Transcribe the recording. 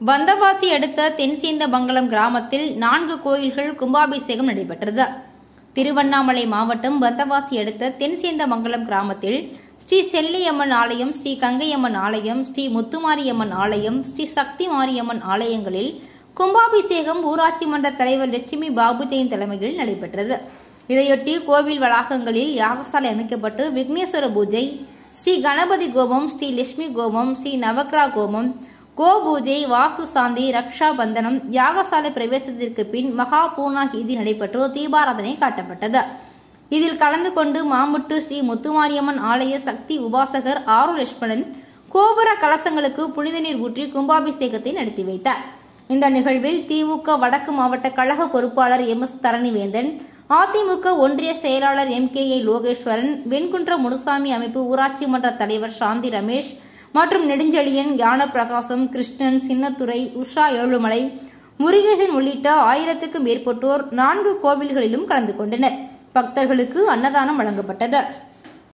வந்தவாசி அடுத்த தென்சேந்தமங்கலம் கிராமத்தில் நான்கு கோயில்கள் கும்பாபிஷேகம் நடைபெற்றது திருவண்ணாமலை மாவட்டம் வந்தவாசி அடுத்த தென்சேந்தமங்கலம் கிராமத்தில் ஸ்ரீ செல்லியம்மன் ஆலயம் ஸ்ரீ கங்கையம்மன் ஆலயம் ஸ்ரீ முத்துமாரியம்மன் ஆலயம் ஸ்ரீ சக்தி மாரியம்மன் ஆலயங்களில் கும்பாபிஷேகம் ஊராட்சி மன்ற தலைவர் லட்சுமி பாபுஜெயின் தலைமையில் நடைபெற்றது இதையொட்டி கோவில் வளாகங்களில் யாகசாலை அமைக்கப்பட்டு விக்னேஸ்வர பூஜை ஸ்ரீ கணபதி கோபம் ஸ்ரீ லட்சுமி கோபம் ஸ்ரீ நவக்ரா கோபம் கோ பூஜை வாஸ்து சாந்தி ரக்ஷா பந்தனம் யாகசாலை பிரவேசத்திற்கு பின் மகா பூர்ணாகிதி நடைபெற்று தீபாராதனை காட்டப்பட்டது இதில் கலந்து கொண்டு மாமுட்டு ஸ்ரீ முத்துமாரியம்மன் ஆலய சக்தி உபாசகர் ஆரு லட்சுமணன் கோபுர கலசங்களுக்கு புனித நீர் ஊற்றி கும்பாபிஷேகத்தை நடத்தி வைத்தார் இந்த நிகழ்வில் திமுக வடக்கு மாவட்ட கழக பொறுப்பாளர் எம் எஸ் தரணிவேந்தன் அதிமுக ஒன்றிய செயலாளர் எம் கே ஏ லோகேஸ்வரன் வெண்குன்ற முனுசாமி அமைப்பு ஊராட்சி மன்ற தலைவர் சாந்தி ரமேஷ் மற்றும் நெடுஞ்செழியன் ஞானப்பிரகாசம் கிருஷ்ணன் சின்னத்துரை உஷா ஏழுமலை முருகேசன் உள்ளிட்ட ஆயிரத்துக்கும் மேற்பட்டோர் நான்கு கோவில்களிலும் கலந்து கொண்டனர் பக்தர்களுக்கு அன்னதானம் வழங்கப்பட்டது